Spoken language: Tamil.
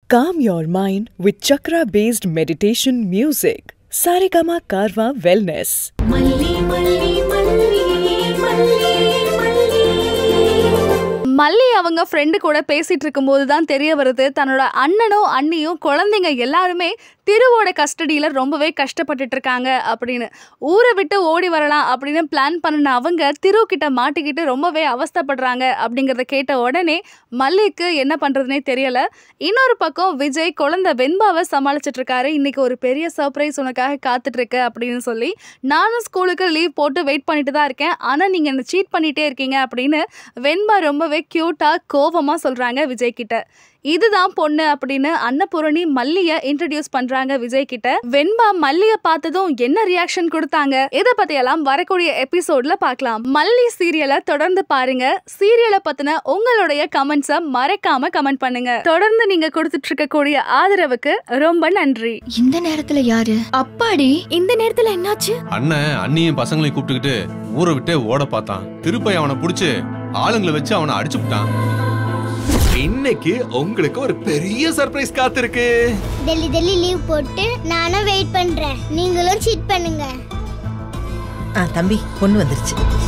Calm your mind with chakra based meditation music. Saregama Karwa Wellness. மல்லி மல்லி மல்லி மல்லி மல்லி மல்லி அவங்க ஃப்ரெண்டு கூட பேசிட்டு இருக்கும்போது தான் தெரிய வருது தன்னோட அண்ணனும் அண்ணியும் குழந்தைங்க எல்லாருமே திருவோட கஸ்டடியில் ரொம்பவே கஷ்டப்பட்டுட்டு இருக்காங்க அப்படின்னு ஊரை விட்டு ஓடி வரலாம் அப்படின்னு பிளான் பண்ணின அவங்க திரு கிட்ட மாட்டிக்கிட்டு ரொம்பவே அவஸ்தைப்படுறாங்க அப்படிங்கிறத கேட்ட உடனே மல்லிக்கு என்ன பண்ணுறதுனே தெரியல இன்னொரு பக்கம் விஜய் குழந்தை வெண்பாவை சமாளிச்சிட்டு இருக்காரு இன்னைக்கு ஒரு பெரிய சர்ப்ரைஸ் உனக்காக காத்துட்டு இருக்கு அப்படின்னு சொல்லி நானும் ஸ்கூலுக்கு லீவ் போட்டு வெயிட் பண்ணிட்டு தான் இருக்கேன் ஆனால் நீங்கள் என்ன சீட் பண்ணிட்டே இருக்கீங்க அப்படின்னு வெண்பா ரொம்பவே க்யூட்டாக கோவமாக சொல்கிறாங்க விஜய் கிட்ட இதுதான் பொண்ணு அப்படின்னு அன்னபூரணி மல்லிய இன்ட்ரடியூஸ் பண்றாங்க விஜய் கிட்ட வெண்பா மல்லிய பார்த்ததும் என்ன ரியாக்ஷன் கொடுத்தாங்க இத பத்தியெல்லாம் வரக்கூடிய எபிசோட்ல பார்க்கலாம் மல்லி சீரியலை தொடர்ந்து பாருங்க சீரியலை பத்தின உங்களுடைய கமெண்ட்ஸை மறக்காம கமெண்ட் பண்ணுங்க தொடர்ந்து நீங்க கொடுத்துட்டு இருக்கக்கூடிய ஆதரவுக்கு ரொம்ப நன்றி இந்த நேரத்துல யாரு அப்பாடி இந்த நேரத்துல என்னாச்சு அண்ணன் அண்ணியும் பசங்களையும் கூப்பிட்டுக்கிட்டு ஊரை விட்டே ஓட பார்த்தான் திருப்பை அவனை புடிச்சு ஆளுங்களை வச்சு அவனை அடிச்சு விட்டான் இன்னைக்கு உங்களுக்கு ஒரு பெரிய சர்ப்ரைஸ் காத்திருக்கு டெல்லி டெல்லி லீவ் போட்டு நானும் வெயிட் பண்றேன் நீங்களும் சீட் பண்ணுங்க ஆ தம்பி பொண்ணு வந்துருச்சு